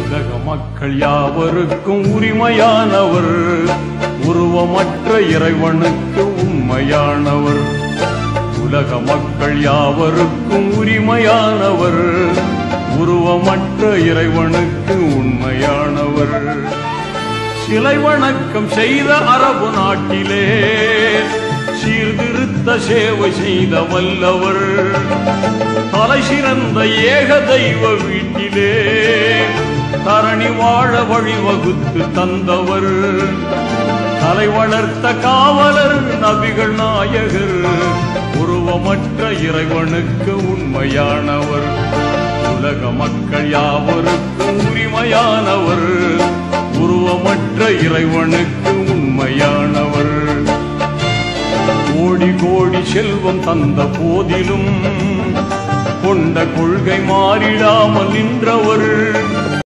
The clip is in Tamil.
உலக மக்கள் யாவருக்கும் உரிமையானவர் உருவமற்ற இறைவனுக்கு உண்மையானவர் உலக மக்கள் யாவருக்கும் உரிமையானவர் உருவமற்ற இறைவனுக்கு உண்மையானவர் சிலை வணக்கம் செய்த அரபு நாட்டிலே சீர்திருத்த சேவை செய்த வல்லவர் தலை சிறந்த ஏக தெய்வ வீட்டிலே தரணி வாழ வழிவகுத்து தந்தவர் தலை வளர்த்த காவலர் நபிகள் நாயகர் உருவமற்ற இறைவனுக்கு உண்மையானவர் உலக மக்கள் யாவருக்கும் உரிமையானவர் உருவமற்ற இறைவனுக்கு உண்மையானவர் கோடி கோடி செல்வம் தந்த போதிலும் கொண்ட கொள்கை மாறிடாமல் நின்றவர்